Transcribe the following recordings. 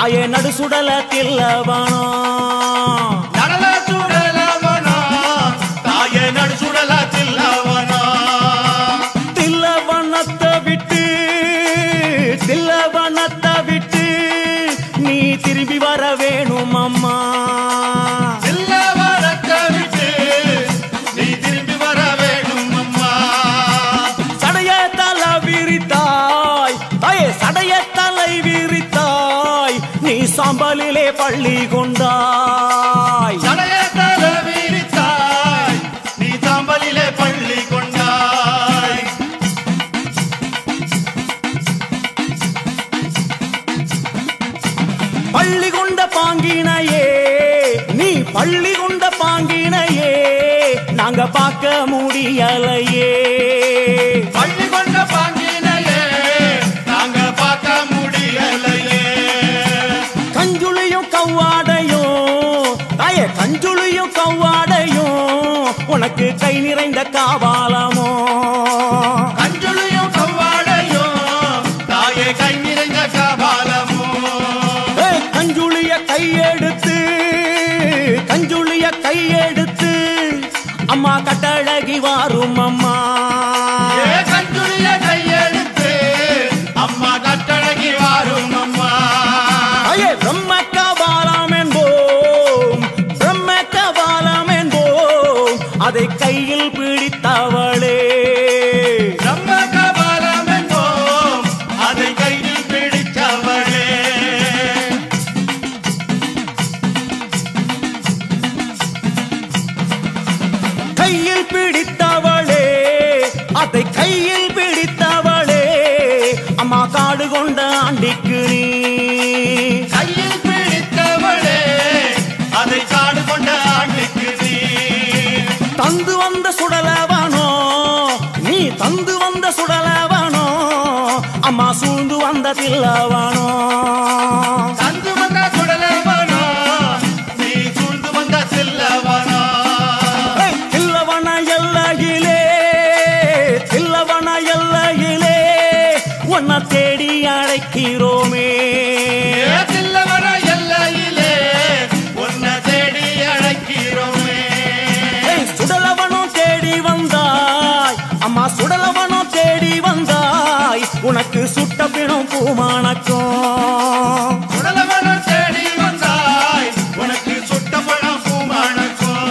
தாயே நடுசுடல தில்லவனோ நடல சுடலவனா தாயே நடு சுடல தில்லவனா தில்லவனத்தை விட்டு தில்லவனத்தை விட்டு நீ திரும்பி வர வேணும் அம்மா தில்லவனத்தை விட்டு நீ திரும்பி வர வேணும் அம்மா சடைய தலை விரித்தாய் தாயே சடைய தலை விரித்தாய் நீ சாம்பலிலே பள்ளி கொண்டாய் சடைய தல விரித்தாய் நீ சாம்பலிலே பள்ளி கொண்டாய் பள்ளி கொண்ட பாங்கினையே நீ பள்ளி கொண்ட பாங்கினையே நாங்க பார்க்க முடியலையே பள்ளி கொண்ட பாங்கினையே நாங்க பார்க்க முடியலையே கஞ்சுளியும் கவ்வாடையும் தாயே கஞ்சுளியும் கவ்வாடையும் உனக்கு கை நிறைந்த காவாலமோ அஞ்சுளியும் கவ்வாடையும் தாயே கை நிறைந்த கபாலமோ ஏய், கஞ்சுளிய கையெடுத்து கஞ்சுளிய கையெடுத்து அம்மா கட்டழகி வாரும் அம்மா ஏ கஞ்சுளிய கையெடுத்து அம்மா கட்டழகி வாரும் அம்மா ஐயே பிரம்ம கபாலம் என்போம் பிரம்ம கபாலம் என்போம் அதை கையில் பிடித்தவளே நம்ம கபாலம் என்போம் அதை கையில் பிடித்தவளே கையில் பிடித்தவளே அதை கையில் பிடித்தவளே அம்மா காடு கொண்ட ஆண்டிக்கு நீ கையில் பிடித்தவளே அதை காடு கொண்ட ஆண்டுக்கு நீ தந்து வந்த சுடலவனோ நீ தந்து வந்த சுடலவனோ அம்மா சூழ்ந்து வந்த தில்லவனோ தந்து வந்த சுடலவனோ நீ சூழ்ந்து வந்த செல்லவனோ ஏய், தில்லவன எல்லையிலே தில்லவன எல்லையிலே உன்னை தேடி அழைக்கிறோமே ஏ தில்லவன எல்லையிலே உன்னை தேடி அழைக்கிறோமே ஏய், சுடலவனும் தேடி வந்தாய் அம்மா சுடலவனும் தேடி வந்தாய் உனக்கு சுட்ட பிணம் பூமானக்கும் சுடலவன தேடி வந்தாய் உனக்கு சுட்ட பழம் பூமானக்கும்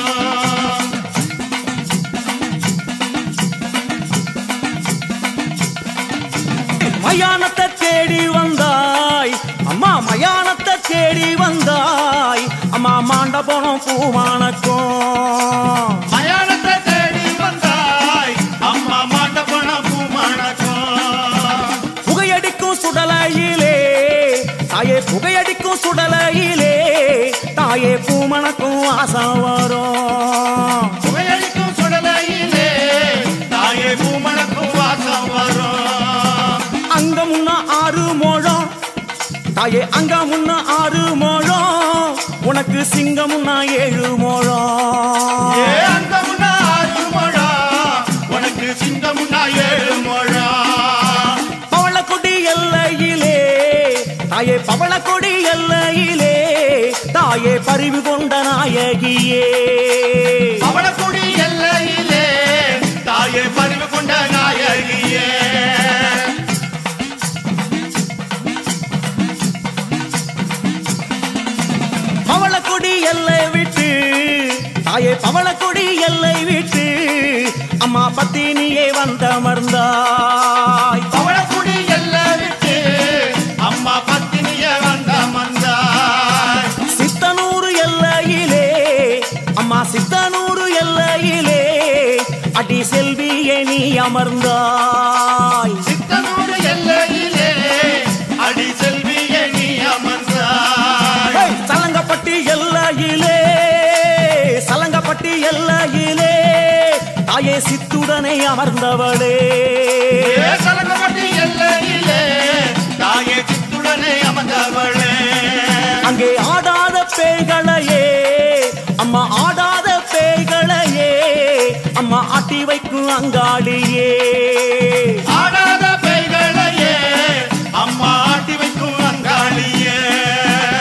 மயானத்தை தேடி வந்தாய் அம்மா மயானத்தை தேடி வந்தாய் அம்மா மாண்ட போனோம் பூமானக்கும் மயானத்தை தேடி வந்தாய் அம்மா மாட்ட பணம் பூமானக்கும் புகையடிக்கும் சுடலையிலே தாயே புகையடிக்கும் சுடலையிலே தாயே பூமணக்கும் ஆசம் வரும் புகையடிக்கும் சுடலையிலே தாயே பூமணக்கும் வாசம் வரும் அங்க முன்ன ஆறு மோழம் தாயே அங்க முன்ன ஆறு மோழம் உனக்கு சிங்கம் முன்ன ஏழு மோழம் ஏ அங்க முன்னா ஆறு முழம் உனக்கு சிங்கம் முன்னா ஏழு முழம் பவளக்கொடி எல்லையிலே தாயே பவளக்கொடி எல்லையிலே தாயே பரிவு கொண்ட நாயகியே பவளக்குடி எல்லையிலே தாயே பறிவு கொண்ட நாயகியே பவளக்கொடி எல்லை விட்டு தாயே பவளக்கொடி எல்லை விட்டு அம்மா பத்தினியே வந்தமர்ந்தாய் பவளக்குடி எல்லை விட்டு அம்மா பத்தினிய வந்த மந்தாய் சித்தனூறு எல்லையிலே அம்மா சித்தனூறு எல்லையிலே அடி செல்வியே நீ அமர்ந்தாய் சித்தனூர் எல்லையிலே அடி செல்வியே நீ அமர்ந்தாய் ஏய், சலங்கப்பட்டி எல்லையிலே சலங்கப்பட்டி எல்லையிலே தாயே சித்துடனே அமர்ந்தவளே ஏ சலங்கப்பட்டி எல்லையிலே தாயே சித்துடனே அமர்ந்தவளே அங்கே ஆடாத பேய்களையே அம்மா ஆடாத பேய்களையே அம்மா ஆட்டி வைக்கும் அங்காளியே ஆடாத பேய்களையே அம்மா ஆட்டி வைக்கும் அங்காளியே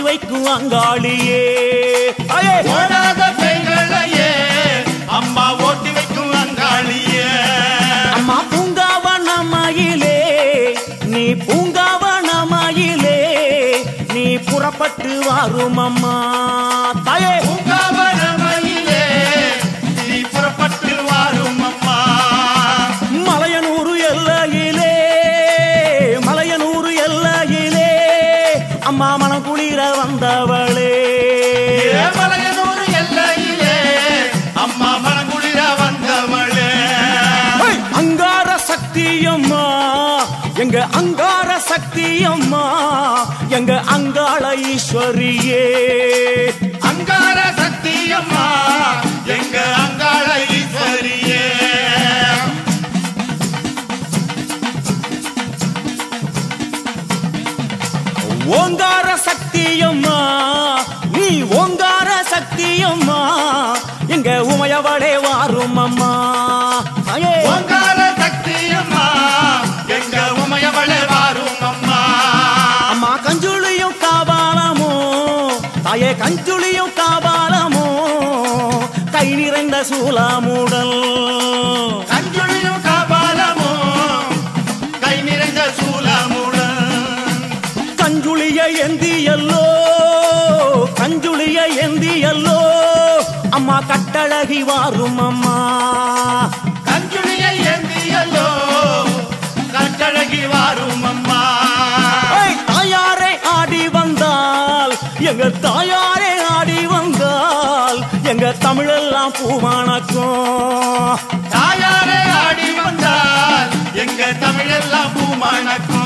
வைக்கும் அங்காளியே அயே! ஓடாத பெண்களையே அம்மா ஓட்டி வைக்கும் அங்காளியே அம்மா பூங்காவனமயிலே நீ பூங்காவனமயிலே நீ புறப்பட்டு வாரும் அம்மா தாயே பூங்காவனமயிலே நீ புறப்பட்டு வாரும் அம்மா மலையனூரு எல்லையிலே மலையனூரு எல்லையிலே அம்மா மனம் குளிர வந்தவளே ஏமலையனூர் எல்லையிலே அம்மா மனங்குளிர வந்தவளே ஹை! அங்கார சக்தியம்மா எங்க அங்கார சக்தியம்மா எங்க அங்காள ஈஸ்வரியே அங்கார சக்தியம்மா எங்க அங்காள ஈஸ்வரியே ஓங்கார சக்தியம்மா நீ ஓங்கார சக்தியம்மா எங்க உமையவளே வாரும் அம்மா தாயே! ஓங்கார சக்தியம்மா எங்க உமையவளே வாரும் அம்மா அம்மா கஞ்சுளியும் காபாலமோ தாயே கஞ்சுளியும் காபாலமோ கை நிறைந்த சூலாமுடல் கஞ்சுளியும் காபாலமோ கை நிறைந்த சூலமுடன் கஞ்சுளிய எந்தியல்லோ கஞ்சுளிய எந்தியல்லோ அம்மா கட்டழகி வாரும் அம்மா கஞ்சுளியை ஏந்தியல்லோ கட்டழகி வாரும் அம்மா ஏய், தாயாரே ஆடி வந்தால் எங்க தாயாரே ஆடி வந்தால் எங்க தமிழெல்லாம் பூவானக்கும் தாயாரே ஆடி வந்தால் எங்க தமிழெல்லாம் பூமணக்கும்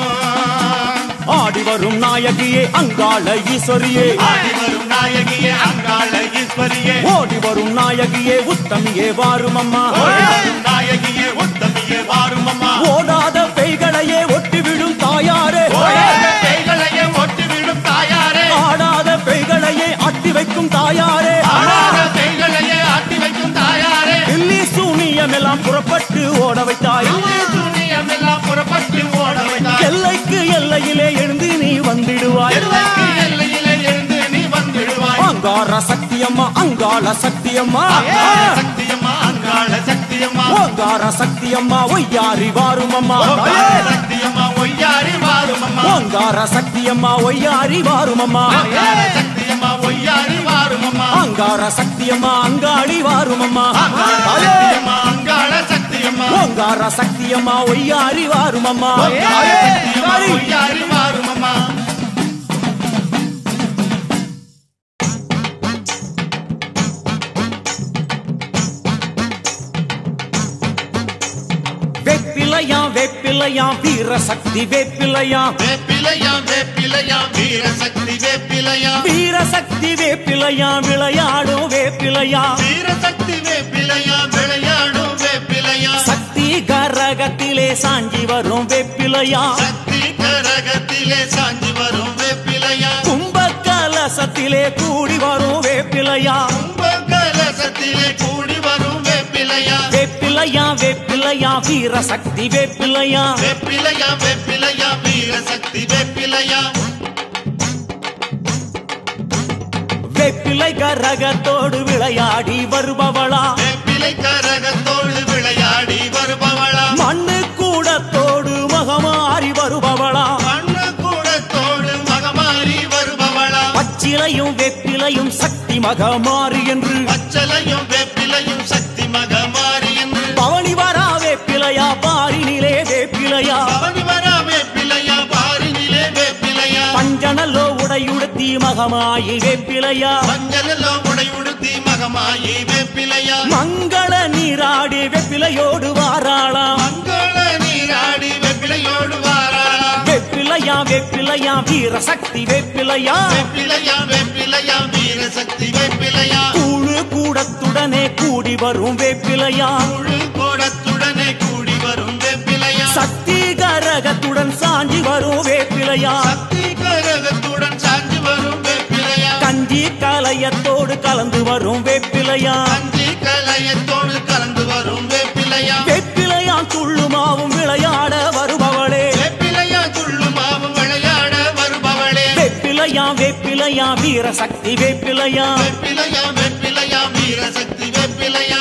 ஆடி வரும் நாயகியே அங்காள ஈஸ்வரியே ஆடி வரும் நாயகியே அங்காள ஈஸ்வரியே ஓடி வரும் நாயகியே உத்தமியே வாரும் அம்மா ஓடி வரும் நாயகியே உத்தமியே வாரும் அம்மா ஓடாத பெய்களையே ஒட்டிவிடும் தாயாரே ஓடாத கைகளையே ஒட்டி விடும் தாயாரே ஆடாத பெய்களையே அட்டி வைக்கும் தாயாரே ஆடாத கைகளையே ஆட்டி வைக்கும் தாயாரே தில்லி சூனியம் எல்லாம் புறப்பட்டு ஓட வைத்தாய் எல்லை சூனியம் எல்லாம் புறப்பட்டு ஓட வைத்தாய் எல்லைக்கு எல்லையிலே எழுந்து நீ வந்திடுவாய் எல்லைக்கு எல்லையிலே எழுந்து நீ வந்துடுவாய் அங்கார சக்தியம்மா அங்காள சக்தியம்மா அங்காள சக்தியம்மா அங்காள சக்தியம்மா ஓங்கார சக்தியம்மா ஒய்யாரி வாரும் அம்மா அங்காள சக்தியம்மா ஒய்யாரி வாரும் அம்மா ஓங்கார சக்தியம்மா ஒய்யாரி வாரும் அம்மா அங்காள சக்தியம்மா ஒய்யாரி வாரும் அம்மா அங்கார சக்தியம்மா அங்காளி வாரும் அம்மா அங்காள சக்தியம்மா அங்காள சக்தியம்மா ஓங்கார சக்தியம்மா ஒய்யாரி வாரும் அம்மா அங்காள சக்தியம்மா ஒய்யாரி வாரும் அம்மா வெப்பிலையா வெப்பிலையா வீர சக்தி வெப்பிலையா வேப்பிலையா வேப்பிலையா வீர சக்தி வேப்பிலையா வீர சக்தி வேப்பிலையா விளையாடும் வேப்பிலையா வீர சக்தி வேப்பிலையா விளையாடும் வேப்பிலையா சக்தி கரகத்திலே சாஞ்சி வரும் வேப்பிலையா சக்தி கரகத்திலே சாஞ்சி வரும் வேப்பிலையா கும்ப கலசத்திலே கூடி வரும் வேப்பிலையா கும்ப கலசத்திலே கூடி வரும் வேப்பிலையா வேப்பிலையா வேப்பிலையா வீர சக்தி வேப்பிலையா வேப்பிலையா வேப்பிலையா வீர சக்தி வேப்பிலையா வேப்பிலை கரகத்தோடு விளையாடி வருபவளா வேப்பிலை கரகத்தோடு விளையாடி வருபவளா மண்ணு கூடத்தோடு மகமாறி வருபவளா மண்ணு கூடத்தோடு மகமாறி வருபவளா பச்சிலையும் வேப்பிலையும் சக்தி மகமாறி என்று பச்சலையும் வேப்பிலையும் சக்தி மகமாறி என்று பவனி வரா வேப்பிலையா பாரினிலே வேப்பிலையா பவனி வரா வேப்பிலையா பாரினிலே வேப்பிலையா பஞ்சனல்லோ உடையுடுத்தி மகமாயி வேப்பிலையா மஞ்சளோ உடை உடுத்தி மகமாயி வேப்பிலையா மங்கள நீராடி வெப்பிலையோடு வாராளா மங்கள நீராடி வேப்பிலையோடு வாராளா வெப்பிலையா வெப்பிலையா வீர சக்தி வெப்பிலையா வேப்பிலையா வேப்பிலையா வீர சக்தி வேப்பிலையா கூழு கூடத்துடனே கூடி வரும் வேப்பிலையா முழு கோடத்துடனே கூடி வரும் வேப்பிலையா சக்தி கரகத்துடன் சாஞ்சி வரும் வேப்பிலையா சக்தி கரகத்துடன் சாஞ்சி வரும் வேப்பிலையா கஞ்சி கலையத்தோடு கலந்து வரும் வேப்பிலையா அஞ்சி கலையத்தோடு கலந்து வரும் வேப்பிலையா வேப்பிலையா துள்ளுமாவும் விளையாட வருபவளே வேப்பிலையா துள்ளுமாவும் விளையாட வருபவளே வேப்பிலையா வேப்பிலையா வேப்பிலையா வீர சக்தி வேப்பிலையா வெப்பிலையா வெப்பிலையா வீரசக்தி வெப்பிலையா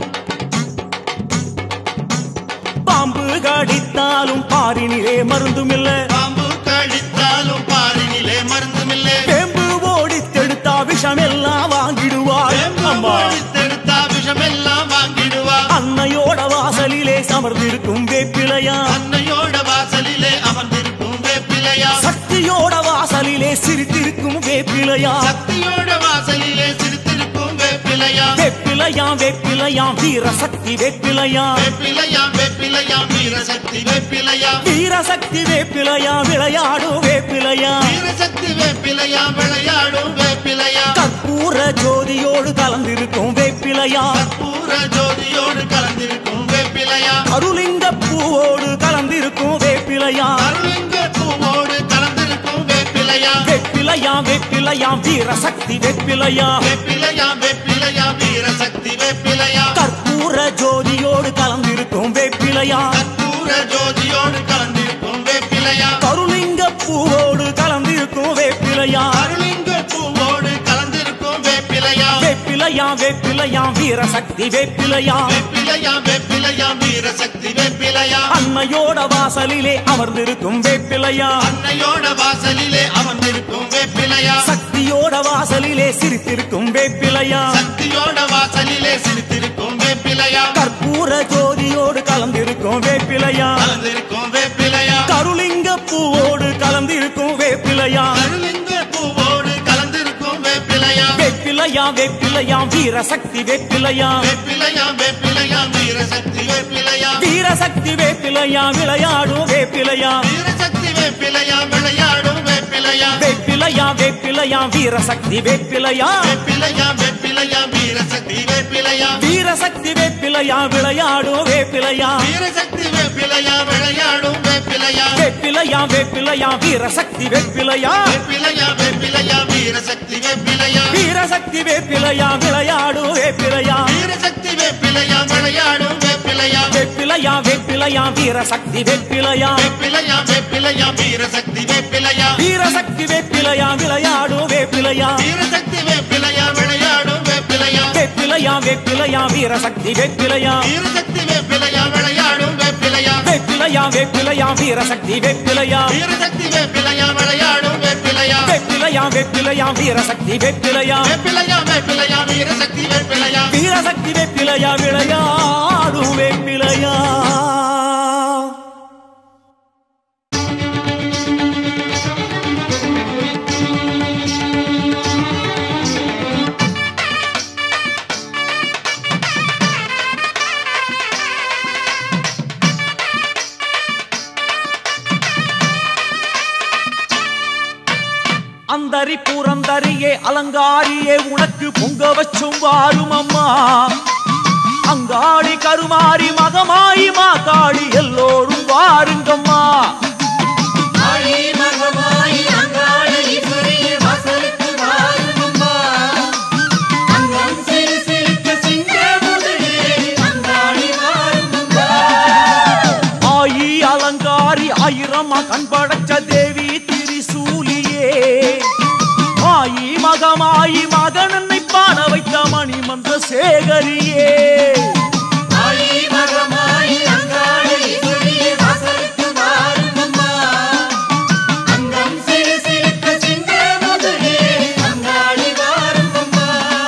பாம்பு கடித்தாலும் பாரினிலே மருந்துமில்ல பாம்பு கடித்தாலும் பாரினிலே மருந்துமில்லை வேம்பு ஓடித்தெடுத்தா விஷமெல்லாம் வாங்கிடுவாள் அம்மா தெடுத்தா விஷமெல்லாம் வாங்கிடுவா அன்னையோட வாசலிலே சமர்ந்திருக்கும் வேப்பிலையா அன்னையோட வாசலிலே அமர்ந்திருக்கும் வேப்பிலையா சக்தியோட வாசலிலே சிரித்திருக்கும் வேப்பிலையா சக்தியோட வாசலிலே சிரித்திருக்கும் வேப்பிலையா வேப்பிலையா வேப்பிலையா வீர சக்தி வேப்பிலையா வேப்பிலையா வேப்பிலையா வீரசக்தி வேப்பிலையா வீரசக்தி வேப்பிலையா விளையாடும் வேப்பிலையா வீரசக்தி வேப்பிலையா விளையாடும் வேப்பிலையா கற்பூர ஜோதியோடு கலந்திருக்கும் வேப்பிலையா கற்பூர ஜோதியோடு கலந்திருக்கும் வேப்பிலையா அருளிங்க பூவோடு கலந்திருக்கும் வேப்பிலையா அருளிங்க பூவோடு கலந்திருக்கும் வேப்பிலையா வேப்பிலையா வேப்பிலையா வீரசக்தி வேப்பிலையா வேப்பிலையா வேப்பிலையா வீரசக்தி வேப்பிலையா கற்பூர ஜோதியோடு கலந்திருக்கும் வேப்பிலையா கற்பூர ஜோதியோடு கலந்திருக்கும் வேப்பிலையா கருளிங்க பூவோடு கலந்திருக்கும் வேப்பிலையா அருளிங்க பூவோடு கலந்திருக்கும் வேப்பிலையா வேப்பிலையா வேப்பிலையா வீரசக்தி வேப்பிலையா வேப்பிலையா வேப்பிலையா வீரசக்தி வேப்பிலையா அன்னையோட வாசலிலே அமர்ந்திருக்கும் வேப்பிலையா அன்னையோட வாசலிலே அமர்ந்திருக்கும் வேப்பிலையா சக்தியோட வாசலிலே சிரித்திருக்கும் வேப்பிலையா சக்தியோட வாசலிலே சிரித்திருக்கும் வேப்பிலையா கற்பூர ஜோதியோடு கலந்திருக்கும் வேப்பிலையா கலந்திருக்கும் வேப்பிலையா கருளிங்க பூவோடு கலந்திருக்கும் வேப்பிலையா அருளிங்க பூவோடு கலந்திருக்கும் வேப்பிலையா வேப்பிலையா வேப்பிலையா வீரசக்தி வேப்பிலையா வேப்பிலையா வேப்பிலையா வீரசக்தி வேப்பிலையா வீரசக்தி வேப்பிலையா விளையாடும் வேப்பிலையா வீரசக்தி வேப்பிலையா விளையாடும் வேப்பிலையா வேப்பிலையா வேப்பிலையா வீரசக்தி வேப்பிலையா வேப்பிலையா வேப்பிலையா வீரசக்தி வேப்பிலையா வீரசக்தி வேப்பிலையா விளையாடும் வேப்பிலையா வீரசக்தி வேப்பிலையா விளையாடும் வேப்பிலையா வேப்பிலையா வேப்பிலையா வீரசக்தி வேப்பிலையா வேப்பிலையா வேப்பிலையா வீரசக்தி வேப்பிலையா வீரசக்தி வேப்பிலையா விளையாடும் வேப்பிலையா வீரசக்தி வேப்பிலையா விளையாடும் வேப்பிலையா வேப்பிலையா வேப்பிலையா வீரசக்தி வேப்பிலையா வேப்பிலையா வேப்பிலையா வீரசக்தி வேப்பிலையா வீரசக்தி வேப்பிலையா விளையாடும் வேப்பிலையா வீரசக்தி வேப்பிலையா விளையாடும் வேப்பிலையா வேப்பிலையா வேப்பிலையா வீரசக்தி வேப்பிலையா வீரசக்தி வேப்பிலையா விளையாடும் வேப்பிலையா வேப்பிலையா வேப்பிலையா வீரசக்தி வேப்பிலையா வீரசக்தி வேப்பிலையா விளையாடும் வேப்பிலையா வேப்பிலையா வேப்பிலையா வீரசக்தி வேப்பிலையா வேப்பிலையா வேப்பிலையா வீரசக்தி வேப்பிலையா வீரசக்தி வேப்பிலையா விளையாடும் வேப்பிலையா அந்தரி பூரந்தரியே அலங்காரியே உனக்கு பொங்க வச்சும் வாரும் அம்மா அங்காடி கருமாரி மகமாயி மாகாளி எல்லோரும் வாருங்கம்மா ஆடி மகமாய் அங்காள ஈஸ்வரிய வாசலுக்கு வாருமம்மா. அங்கம் சிறு சிறுக்க சிங்க முதலே அங்காளி வாருமம்மா. ஆயி அலங்காரி ஆயிரமா கண்படைச்ச தேவி திரிசூலியே ஆயி மகமாயி மகனன்னை பாட வைத்த மணி மந்த சேகரியே ஆடி மகமாய் அங்காள ஈஸ்வரிய வாசலுக்கு வாருமம்மா. அங்கம் சிறு சிறுக்க சிங்க முதலே அங்காளி வாருமம்மா.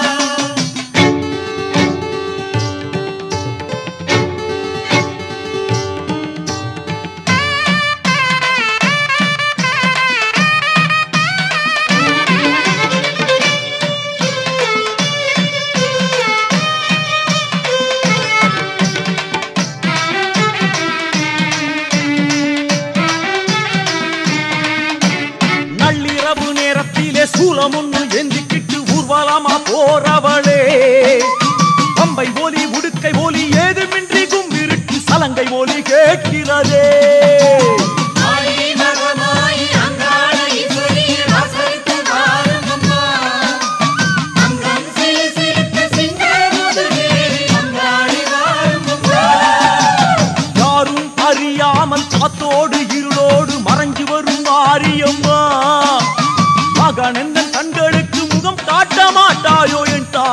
நள்ளிரவு நேரத்திலே சூலம் ஒன்று எந்திக்கிட்டு ஊர்வலமா போறவளே பம்பை ஒலி உடுக்கை ஒலி ஏதுமின்றி கும்பிருட்டு சலங்கை ஒலி கேட்கிறதே ஆடி மகமாய் அங்காள ஈஸ்வரிய வாசலுக்கு வாருமம்மா. அங்கம் சிறு சிறுக்க சிங்க முதலே அங்காளி வாருமம்மா. யாரும் அறியாமல் காத்தோடு இருளோடு மறைஞ்சு வரும் மாரியம்மா மகனெந்தன் கண்கள்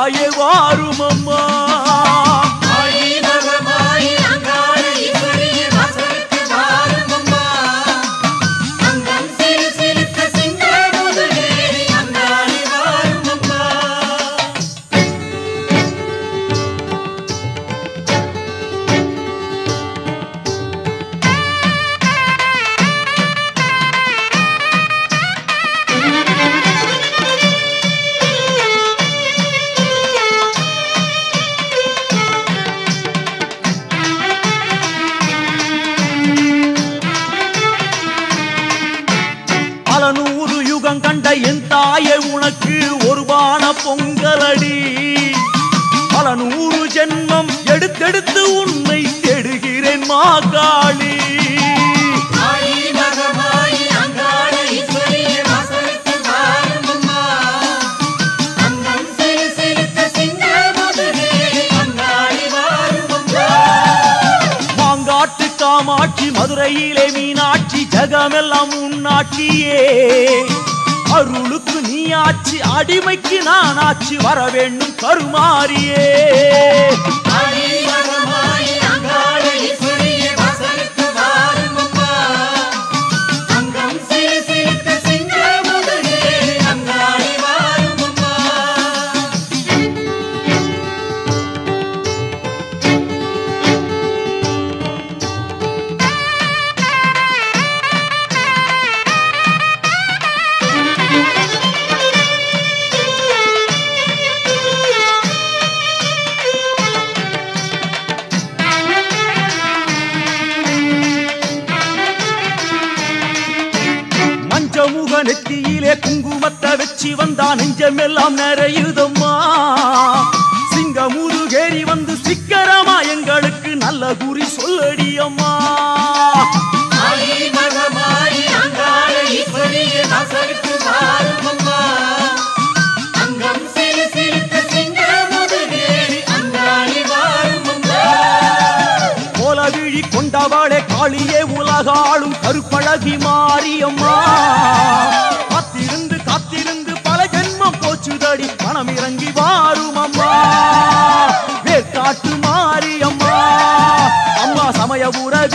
தாயே வாரும் அம்மா ஆடி மகமாய் அங்காள ஈஸ்வரியே வாசலுக்கு வாரும் அம்மா. அங்கம் சிலு சிலுக்க சிங்க முதலேறி அங்காளி வாரும் அம்மா. பல நூறு யுகம் கண்ட என் தாயே உனக்கு ஒரு பான பொங்கலடி பல நூறு ஜென்மம் எடுத்தெடுத்து உன்னை தேடுகிறேன் மாகாளி ஆடி மகமாய் அங்காள ஈஸ்வரியே வாசலுக்கு வாரும் அம்மா. அங்கம் சிலு சிலுக்க சிங்க முதலேறி அங்காளி வாரும் அம்மா. மாங்காட்டு காமாட்சி மதுரையிலே மீனாட்சி ஜகமெல்லாம் உன்னாட்சியே அருளுக்கு நீ ஆட்சி அடிமைக்கு நான் ஆட்சி வர வேண்டும் கருமாரியே ஆடி மகமாய் அங்காள ஈஸ்வரியே வாசலுக்கு வாரும் அம்மா. அங்கம் சிலு சிலுக்க சிங்க முதலேறி அங்காளி வாரும் அம்மா. மஞ்சமுக நெத்தியிலே குங்குமத்தை வச்சு வந்தா நெஞ்சமெல்லாம் நிறையுதம்மா சிங்கமுருகேறி வந்து சிக்கரமா எங்களுக்கு நல்ல குறி சொல்லடி அம்மா ஆடி மகமாய் அங்காள ஈஸ்வரியே வாசலுக்கு வாரும் அம்மா. அங்கம் சிலு சிலுக்க சிங்க முதலேறி அங்காளி வாரும் அம்மா. கோலவிழி கொண்டவாளே காளியே உலகாளும் கருப்பழகி மாரியம்மா காத்திருந்து காத்திருந்து பல ஜென்மம் போச்சுதடி பணம் இறங்கி வாரும் அம்மா வேற்காட்டு மாரியம்மா அம்மா சமயபுர